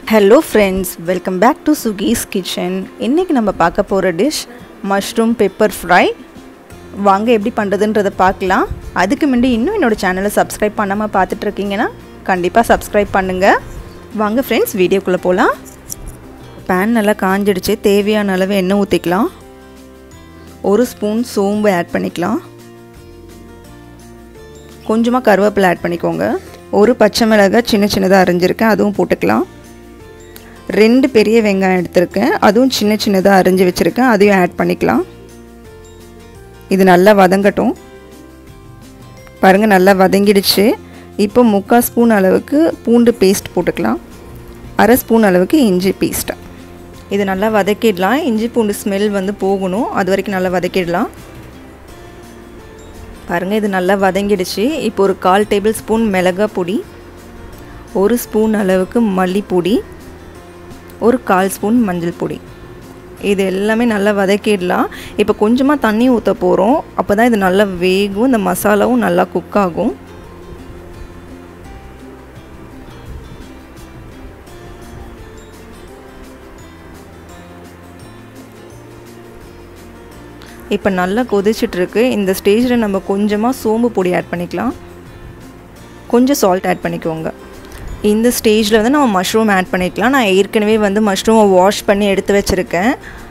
hello friends welcome back to Suki's kitchen இன்றைக்கி நம்ம பார்க்க போகிற டிஷ் மஷ்ரூம் பெப்பர் ஃப்ரை வாங்க எப்படி பண்ணுறதுன்றதை பார்க்கலாம் அதுக்கு முன்னாடி இன்னும் என்னோடய சேனலை சப்ஸ்கிரைப் பண்ணாமல் பார்த்துட்ருக்கீங்கன்னா கண்டிப்பாக சப்ஸ்கிரைப் பண்ணுங்கள் வாங்க ஃப்ரெண்ட்ஸ் வீடியோக்குள்ளே போகலாம் பேன் நல்லா காஞ்சிடுச்சு தேவையான அளவு எண்ணெய் ஊற்றிக்கலாம் ஒரு ஸ்பூன் சோம்பு ஆட் பண்ணிக்கலாம் கொஞ்சமாக கருவேப்பிலை ஆட் பண்ணிக்கோங்க ஒரு பச்சை மிளகாய் சின்ன சின்னதாக அரிஞ்சிருக்கேன் அதுவும் போட்டுக்கலாம் ரெண்டு பெரிய வெங்காயம் எடுத்திருக்கேன் அதுவும் சின்ன சின்னதாக அரிஞ்சு வச்சுருக்கேன் அதையும் ஆட் பண்ணிக்கலாம் இது நல்லா வதங்கட்டும் பாருங்கள் நல்லா வதங்கிடுச்சு இப்போ முக்கால் ஸ்பூன் அளவுக்கு பூண்டு பேஸ்ட் போட்டுக்கலாம் அரை ஸ்பூன் அளவுக்கு இஞ்சி பேஸ்ட் இது நல்லா வதக்கிடலாம் இஞ்சி பூண்டு ஸ்மெல் வந்து போகணும் அது வரைக்கும் நல்லா வதக்கிடலாம் பாருங்கள் இது நல்லா வதங்கிடுச்சு இப்போ ஒரு கால் டேபிள் ஸ்பூன் மிளகா பொடி ஒரு ஸ்பூன் அளவுக்கு மல்லிப்பொடி ஒரு கால் ஸ்பூன் மஞ்சள் பொடி இது எல்லாமே நல்லா வதக்கிடலாம் இப்போ கொஞ்சமாக தண்ணி ஊற்ற போகிறோம் அப்போ தான் இது நல்லா வேகும் இந்த மசாலாவும் நல்லா குக் ஆகும் இப்போ நல்லா கொதிச்சிட்ருக்கு இந்த ஸ்டேஜில் நம்ம கொஞ்சமாக சோம்பு பொடி ஆட் பண்ணிக்கலாம் கொஞ்சம் சால்ட் ஆட் பண்ணிக்கோங்க இந்த ஸ்டேஜில் வந்து நம்ம மஷ்ரூம் ஆட் பண்ணிக்கலாம் நான் ஏற்கனவே வந்து மஷ்ரூமை வாஷ் பண்ணி எடுத்து வச்சுருக்கேன்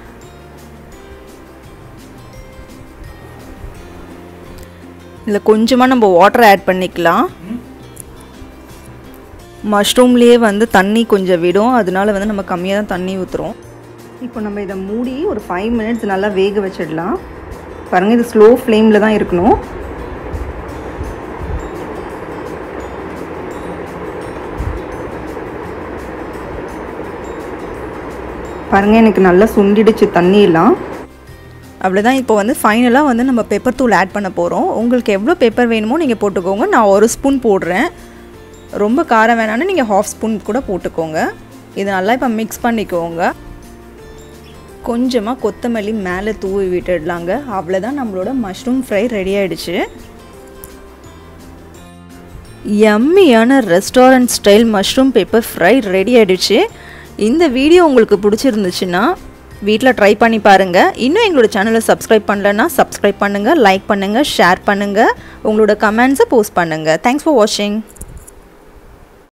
இதில் கொஞ்சமாக நம்ம வாட்டர் ஆட் பண்ணிக்கலாம் மஷ்ரூம்லேயே வந்து தண்ணி கொஞ்சம் விடும் அதனால வந்து நம்ம கம்மியாக தான் தண்ணி ஊற்றுறோம் இப்போ நம்ம இதை மூடி ஒரு ஃபைவ் மினிட்ஸ் நல்லா வேக வச்சிடலாம் பாருங்கள் இது ஸ்லோ ஃப்ளேமில் தான் இருக்கணும் பாருங்கள் எனக்கு நல்லா சுண்டிடுச்சு தண்ணியெல்லாம் அவ்வளோதான் இப்போ வந்து ஃபைனலாக வந்து நம்ம பெப்பர் தூள் ஆட் பண்ண போகிறோம் உங்களுக்கு எவ்வளோ பெப்பர் வேணுமோ நீங்கள் போட்டுக்கோங்க நான் ஒரு ஸ்பூன் போடுறேன் ரொம்ப காரம் வேணான்னு நீங்கள் ஹாஃப் ஸ்பூன் கூட போட்டுக்கோங்க இது நல்லா இப்போ மிக்ஸ் பண்ணிக்கோங்க கொஞ்சமாக கொத்தமல்லி மேலே தூவி விட்டுடலாங்க அவ்வளோதான் நம்மளோட மஷ்ரூம் ஃப்ரை ரெடி ஆகிடுச்சு எம்மியான restaurant style mushroom pepper fry ready ஆகிடுச்சு இந்த வீடியோ உங்களுக்கு பிடிச்சிருந்துச்சுன்னா வீட்டில் ட்ரை பண்ணி பாருங்கள் இன்னும் எங்களோட சேனலை சப்ஸ்கிரைப் பண்ணலன்னா சப்ஸ்கிரைப் பண்ணுங்கள் லைக் பண்ணுங்கள் ஷேர் பண்ணுங்கள் உங்களோட கமெண்ட்ஸை போஸ்ட் பண்ணுங்கள் தேங்க்ஸ் ஃபார் வாட்சிங்